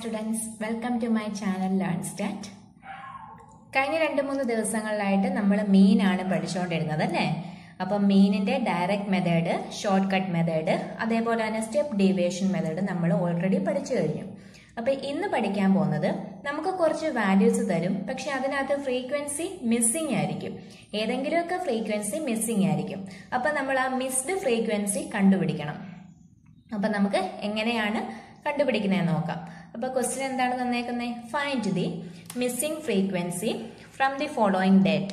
students welcome to my channel learn stat കഴിഞ്ഞ രണ്ട് മൂന്ന് ദിവസങ്ങളിലായിട്ട് നമ്മൾ മീനാണ് പഠിച്ചുകൊണ്ടിരുന്നത് അല്ലേ അപ്പം മീനിന്റെ direct method short cut method അതേപോലെ തന്നെ സ്റ്റെപ്പ് ഡീവിയേഷൻ മെത്തേഡ് നമ്മൾ ഓൾറെഡി പഠിച്ചു കഴിഞ്ഞു അപ്പൊ ഇന്ന് പഠിക്കാൻ പോകുന്നത് നമുക്ക് കുറച്ച് വാല്യൂസ് തരും പക്ഷെ അതിനകത്ത് ഫ്രീക്വൻസി മിസ്സിംഗ് ആയിരിക്കും ഏതെങ്കിലുമൊക്കെ ഫ്രീക്വൻസി മിസ്സിംഗ് ആയിരിക്കും അപ്പൊ നമ്മൾ ആ മിസ്ഡ് ഫ്രീക്വൻസി കണ്ടുപിടിക്കണം അപ്പൊ നമുക്ക് എങ്ങനെയാണ് കണ്ടുപിടിക്കുന്നത് നോക്കാം അപ്പൊ ക്വസ്റ്റ്യൻ എന്താണ് തന്നേക്കുന്നത് find the missing frequency from the following data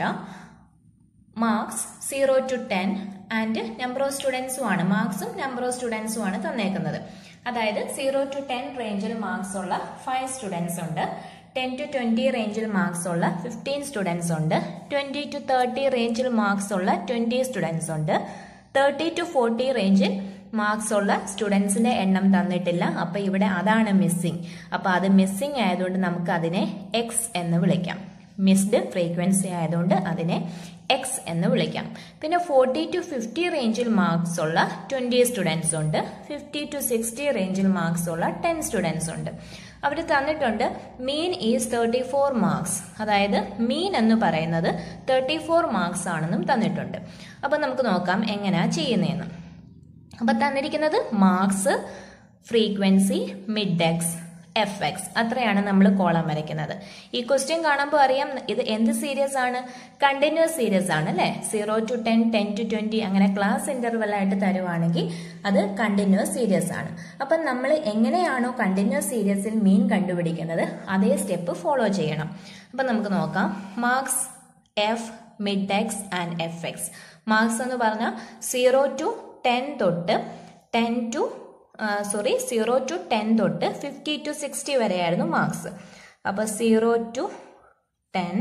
marks zero to ten and number of സ്റ്റുഡൻസും ആണ് മാർക്സും നമ്പർ ഓഫ് സ്റ്റുഡൻസും ആണ് തന്നേക്കുന്നത് അതായത് സീറോ ടു ടെൻ റേഞ്ചിൽ മാർക്സ് ഉള്ള ഫൈവ് സ്റ്റുഡൻസ് ഉണ്ട് ടെൻ ടു ട്വന്റി റേഞ്ചിൽ മാർക്സ് ഉള്ള ഫിഫ്റ്റീൻ സ്റ്റുഡൻസ് ഉണ്ട് ട്വന്റി ടു തേർട്ടി റേഞ്ചിൽ മാർക്സ് ഉള്ള ട്വന്റി സ്റ്റുഡൻസ് ഉണ്ട് തേർട്ടി ടു ഫോർട്ടി റേഞ്ചിൽ മാർക്സ് ഉള്ള സ്റ്റുഡൻസിന്റെ എണ്ണം തന്നിട്ടില്ല അപ്പൊ ഇവിടെ അതാണ് മിസ്സിംഗ് അപ്പൊ അത് മിസ്സിംഗ് ആയതുകൊണ്ട് നമുക്ക് അതിനെ എക്സ് എന്ന് വിളിക്കാം മിസ്ഡ് ഫ്രീക്വൻസി ആയതുകൊണ്ട് അതിനെ എക്സ് എന്ന് വിളിക്കാം പിന്നെ ഫോർട്ടി ടു ഫിഫ്റ്റി റേഞ്ചിൽ മാർക്സ് ഉള്ള ട്വന്റി സ്റ്റുഡൻസ് ഉണ്ട് ഫിഫ്റ്റി ടു സിക്സ്റ്റി റേഞ്ചിൽ മാർക്സ് ഉള്ള ടെൻ സ്റ്റുഡൻസ് ഉണ്ട് അവർ തന്നിട്ടുണ്ട് mean is thirty four marks അതായത് മീൻ എന്ന് പറയുന്നത് തേർട്ടി ഫോർ മാർക്സ് ആണെന്നും തന്നിട്ടുണ്ട് അപ്പൊ നമുക്ക് നോക്കാം എങ്ങനെയാ ചെയ്യുന്നതെന്ന് അപ്പൊ തന്നിരിക്കുന്നത് marks frequency mid X F X അത്രയാണ് നമ്മൾ കോളം വരയ്ക്കുന്നത് ഈ ക്വസ്റ്റ്യൻ കാണുമ്പോൾ അറിയാം ഇത് എന്ത് സീരീസ് ആണ് കണ്ടിന്യൂസ് സീരീസ് ആണ് അല്ലെ zero to ten ten to twenty അങ്ങനെ ക്ലാസ് ഇന്റർവെൽ ആയിട്ട് തരുവാണെങ്കിൽ അത് കണ്ടിന്യൂസ് സീരീസ് ആണ് അപ്പം നമ്മൾ എങ്ങനെയാണോ കണ്ടിന്യൂസ് സീരീസിൽ മീൻ കണ്ടുപിടിക്കുന്നത് അതേ സ്റ്റെപ്പ് ഫോളോ ചെയ്യണം അപ്പം നമുക്ക് നോക്കാം marks F mid X and F X marks എന്ന് പറഞ്ഞാൽ സീറോ ടു ടെൻ തൊട്ട് ten to sorry zero to ten തൊട്ട് ഫിഫ്റ്റി ടു സിക്സ്റ്റി വരെയായിരുന്നു മാർക്സ് അപ്പോൾ zero to ten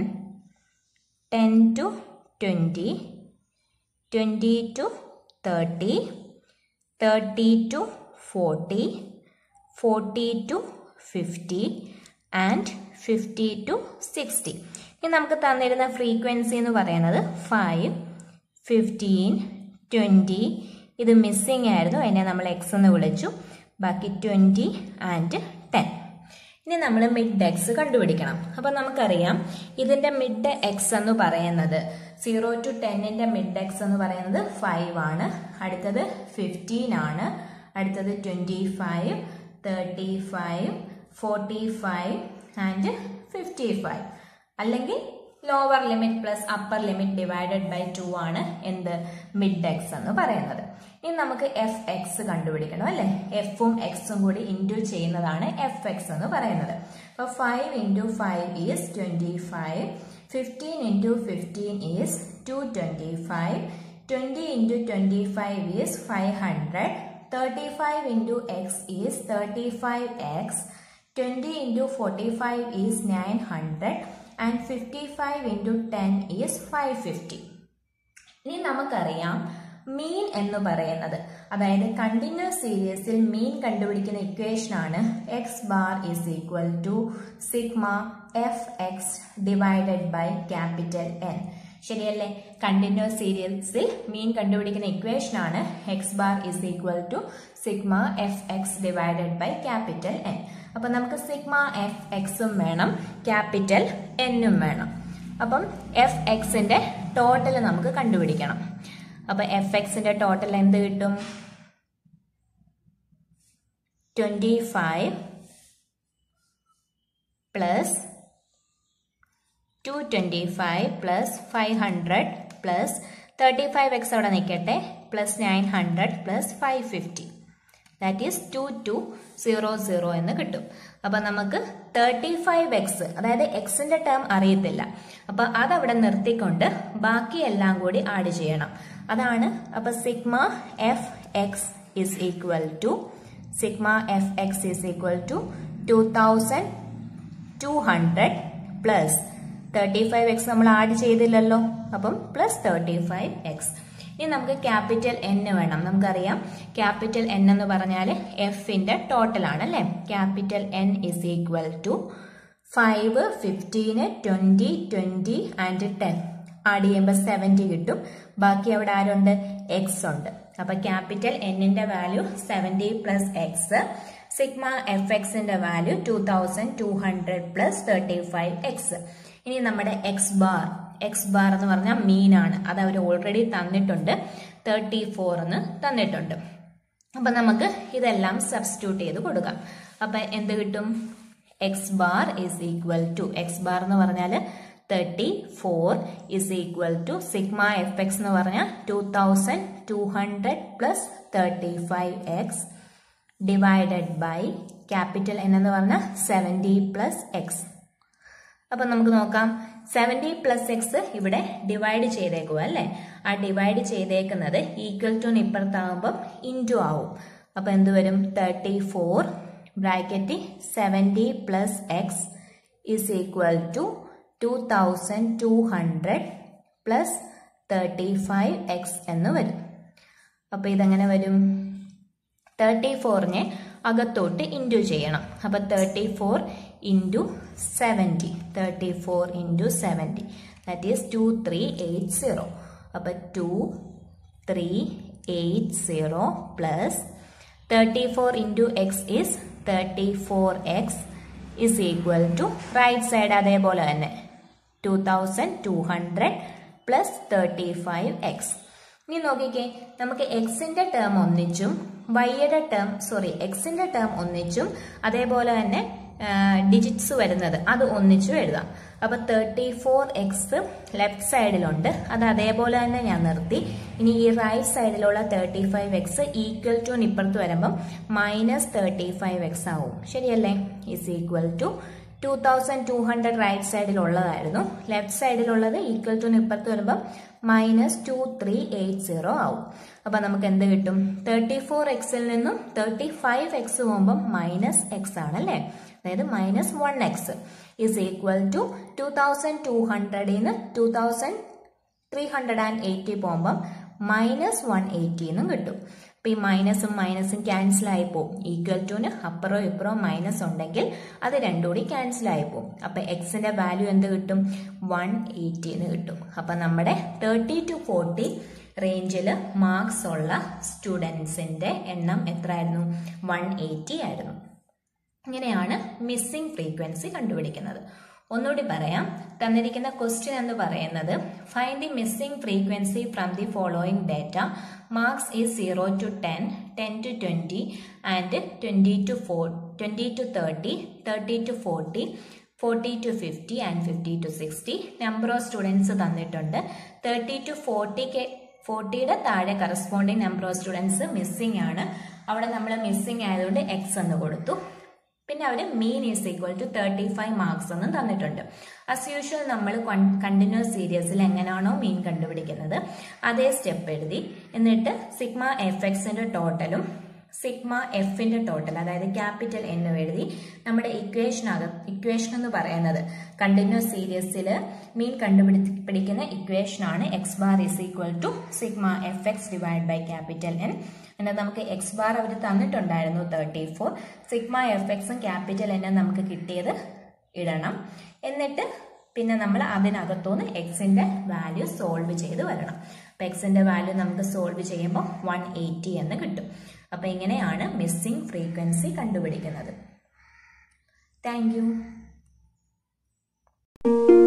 ten to twenty twenty to thirty thirty to forty forty to fifty and fifty to sixty ഇനി നമുക്ക് തന്നിരുന്ന frequency എന്ന് പറയുന്നത് five fifteen twenty ഇത് missing ആയിരുന്നു അതിനെ നമ്മൾ എക്സ് എന്ന് വിളിച്ചു ബാക്കി ട്വൻറ്റി ആൻഡ് ടെൻ ഇനി നമ്മൾ മിഡ് എക്സ് കണ്ടുപിടിക്കണം അപ്പം നമുക്കറിയാം ഇതിൻ്റെ മിഡ് എക്സ് എന്ന് പറയുന്നത് സീറോ ടു ടെന്നിൻ്റെ മിഡ് എക്സ് എന്ന് പറയുന്നത് ഫൈവ് ആണ് അടുത്തത് ഫിഫ്റ്റീൻ ആണ് അടുത്തത് twenty five thirty five forty five and fifty five അല്ലെങ്കിൽ lower limit plus upper limit divided by two ആണ് എന്ത് മിഡ് എക്സ് എന്ന് പറയുന്നത് ഇനി നമുക്ക് എഫ് എക്സ് കണ്ടുപിടിക്കണം അല്ലെ എഫും എക്സും കൂടി ഇൻറ്റു ചെയ്യുന്നതാണ് എഫ് എക്സ് എന്ന് പറയുന്നത് അപ്പൊ five into five is twenty five fifteen into fifteen is two twenty five twenty into twenty five is five hundred thirty five into X is thirty five X twenty into forty five is nine hundred and fifty five into ten is five fifty ഇനി നമുക്കറിയാം മീൻ എന്ന് പറയുന്നത് അതായത് continuous സീരീസിൽ mean കണ്ടുപിടിക്കുന്ന equation ആണ് X bar is equal to sigma F X divided by capital N ശരിയല്ലേ continuous സീരീസിൽ മീൻ കണ്ടുപിടിക്കുന്ന ഇക്വേഷൻ ആണ് X bar is equal to sigma F X divided by capital N അപ്പൊ നമുക്ക് സിഗ്മ എഫ് എക്സും വേണം ക്യാപിറ്റൽ എന്നും വേണം അപ്പം എഫ് എക്സിന്റെ ടോട്ടൽ നമുക്ക് കണ്ടുപിടിക്കണം അപ്പൊ എഫ് എക്സിന്റെ ടോട്ടൽ എന്ത് കിട്ടും twenty five plus two twenty five plus five hundred plus thirty five X അവിടെ നിൽക്കട്ടെ plus nine hundred plus five fifty that is two two zero zero എന്ന് കിട്ടും അപ്പൊ നമുക്ക് തേർട്ടി ഫൈവ് എക്സ് അതായത് എക്സിന്റെ ടേം അറിയത്തില്ല അപ്പൊ അതവിടെ നിർത്തിക്കൊണ്ട് ബാക്കി എല്ലാം കൂടി ആഡ് ചെയ്യണം അതാണ് അപ്പൊ sigma F X is equal to sigma F X is equal to two thousand two hundred plus thirty five X നമ്മൾ ആഡ് ചെയ്തില്ലല്ലോ അപ്പം പ്ലസ് തേർട്ടി ഫൈവ് എക്സ് ഇനി നമുക്ക് ക്യാപിറ്റൽ എൻ വേണം നമുക്കറിയാം ക്യാപിറ്റൽ എൻ എന്ന് പറഞ്ഞാൽ എഫിന്റെ ടോട്ടൽ ആണ് അല്ലേ capital N is equal to five fifteen twenty twenty and ten add ചെയ്യുമ്പോൾ സെവൻറ്റി കിട്ടും ബാക്കി അവിടെ ആരുണ്ട് എക്സ് ഉണ്ട് അപ്പൊ ക്യാപിറ്റൽ എന്നിന്റെ value seventy plus X sigma F എക്സിന്റെ value two thousand two hundred plus thirty five X ഇനി നമ്മുടെ എക്സ് ബാർ എക്സ് ബാർ എന്ന് പറഞ്ഞാൽ മീൻ ആണ് അത് അവർ ഓൾറെഡി തന്നിട്ടുണ്ട് തേർട്ടി ഫോർ എന്ന് തന്നിട്ടുണ്ട് അപ്പൊ നമുക്ക് ഇതെല്ലാം സബ്സ്റ്റിറ്റ്യൂട്ട് ചെയ്ത് കൊടുക്കാം അപ്പൊ എന്ത് കിട്ടും X bar is equal to X bar എന്ന് പറഞ്ഞാൽ thirty four is equal to sigma F X എന്ന് പറഞ്ഞാൽ two thousand two hundred plus thirty five X divided by capital എന്ന് പറഞ്ഞാൽ സെവൻറ്റി പ്ലസ് എക്സ് അപ്പൊ നമുക്ക് നോക്കാം സെവൻറ്റി പ്ലസ് എക്സ് ഇവിടെ ഡിവൈഡ് ചെയ്തേക്കുക അല്ലേ ആ ഡിവൈഡ് ചെയ്തേക്കുന്നത് ഈക്വൽ ടു ഇപ്പുറത്താകുമ്പം ഇൻറ്റു ആവും അപ്പൊ എന്ത് വരും thirty four bracket seventy plus X is equal to two thousand two hundred plus thirty five X എന്ന് വരും അപ്പൊ ഇതെങ്ങനെ വരും തേർട്ടി ഫോറിനെ അകത്തോട്ട് ഇൻറ്റു ചെയ്യണം അപ്പൊ thirty four into seventy thirty four into seventy that is two three eight zero അപ്പൊ two three eight zero plus thirty four into X is thirty four X is equal to right side അതേപോലെ തന്നെ two thousand two hundred plus thirty five X ഇനി നോക്കിക്കേ നമുക്ക് എക്സിന്റെ term ഒന്നിച്ചും വൈയുടെ term sorry എക്സിന്റെ ടേം ഒന്നിച്ചും അതേപോലെ തന്നെ ഡിജിറ്റ്സ് വരുന്നത് അത് ഒന്നിച്ചും എഴുതാം അപ്പൊ തേർട്ടി ഫോർ എക്സ് ലെഫ്റ്റ് സൈഡിലുണ്ട് അത് അതേപോലെ തന്നെ ഞാൻ നിർത്തി ഇനി ഈ റൈറ്റ് സൈഡിലുള്ള thirty five X equal to ഇപ്പുറത്ത് വരുമ്പം മൈനസ് തേർട്ടി ഫൈവ് എക്സ് ആവും ശരിയല്ലേ is equal to two thousand two hundred right സൈഡിലുള്ളതായിരുന്നു ലെഫ്റ്റ് സൈഡിലുള്ളത് ഈക്വൽ ടു ഇപ്പുറത്ത് വരുമ്പം minus two three eight zero ആവും അപ്പൊ നമുക്ക് എന്ത് കിട്ടും തേർട്ടി ഫോർ എക്സിൽ നിന്നും തേർട്ടി ഫൈവ് എക്സ് പോകുമ്പം മൈനസ് എക്സ് ആണ് അല്ലേ അതായത് minus one X is equal to two thousand to ഹൺഡ്രഡിൽ നിന്ന് two thousand three hundred and eighty പോകുമ്പം മൈനസ് വൺ എയ്റ്റി എന്നും കിട്ടും അപ്പൊ ഈ മൈനസും മൈനസും ക്യാൻസൽ ആയി പോകും ഈക്വൽ ടുന് അപ്പുറോ ഇപ്പുറോ മൈനസ് ഉണ്ടെങ്കിൽ അത് രണ്ടും കൂടി ക്യാൻസൽ ആയി പോകും അപ്പൊ എക്സിന്റെ വാല്യൂ എന്ത് കിട്ടും വൺ എയ്റ്റി എന്ന് കിട്ടും അപ്പൊ നമ്മുടെ തേർട്ടി ടു ഫോർട്ടി റേഞ്ചിൽ മാർക്സ് ഉള്ള സ്റ്റുഡൻസിന്റെ എണ്ണം എത്രയായിരുന്നു വൺ എയ്റ്റി ആയിരുന്നു ഇങ്ങനെയാണ് മിസ്സിംഗ് ഫ്രീക്വൻസി കണ്ടുപിടിക്കുന്നത് ഒന്നുകൂടി പറയാം തന്നിരിക്കുന്ന ക്വസ്റ്റ്യൻ എന്ന് പറയുന്നത് find the missing frequency from the following data marks is zero to ten ten to twenty and twenty to four twenty to thirty thirty to forty forty to fifty and fifty to sixty number of students തന്നിട്ടുണ്ട് thirty to ഫോർട്ടിക്ക് ഫോർട്ടിയുടെ താഴെ corresponding number of students missing ആണ് അവിടെ നമ്മൾ missing ആയതുകൊണ്ട് X എന്ന് കൊടുത്തു പിന്നെ അവർ mean is equal to thirty five marks എന്നും തന്നിട്ടുണ്ട് അസ് യൂഷ്വൽ നമ്മൾ കണ്ടിന്യൂസ് സീരീസിൽ എങ്ങനെയാണോ മീൻ കണ്ടുപിടിക്കുന്നത് അതേ സ്റ്റെപ്പ് എഴുതി എന്നിട്ട് സിഗ്മ എഫ് എക്സിന്റെ ടോട്ടലും സിഗ്മ എഫിന്റെ ടോട്ടൽ അതായത് ക്യാപിറ്റൽ എന്നും എഴുതി നമ്മുടെ ഇക്വേഷനക ഇക്വേഷൻ എന്ന് പറയുന്നത് കണ്ടിന്യൂസ് സീരീസിൽ മീൻ കണ്ടുപിടിക്കുന്ന ഇക്വേഷനാണ് X bar is equal to sigma F X divide by capital N എന്നാൽ നമുക്ക് എക്സ് ബാർ അവർ തന്നിട്ടുണ്ടായിരുന്നു തേർട്ടി ഫോർ സിഗ്മ എഫ് എക്സും ക്യാപിറ്റൽ എന്നും നമുക്ക് കിട്ടിയത് ഇടണം എന്നിട്ട് പിന്നെ നമ്മൾ അതിനകത്തുനിന്ന് എക്സിന്റെ വാല്യൂ സോൾവ് ചെയ്ത് വരണം അപ്പൊ എക്സിന്റെ വാല്യൂ നമുക്ക് സോൾവ് ചെയ്യുമ്പോൾ വൺ എയ്റ്റി എന്ന് കിട്ടും അപ്പൊ ഇങ്ങനെയാണ് മിസ്സിംഗ് ഫ്രീക്വൻസി കണ്ടുപിടിക്കുന്നത് താങ്ക്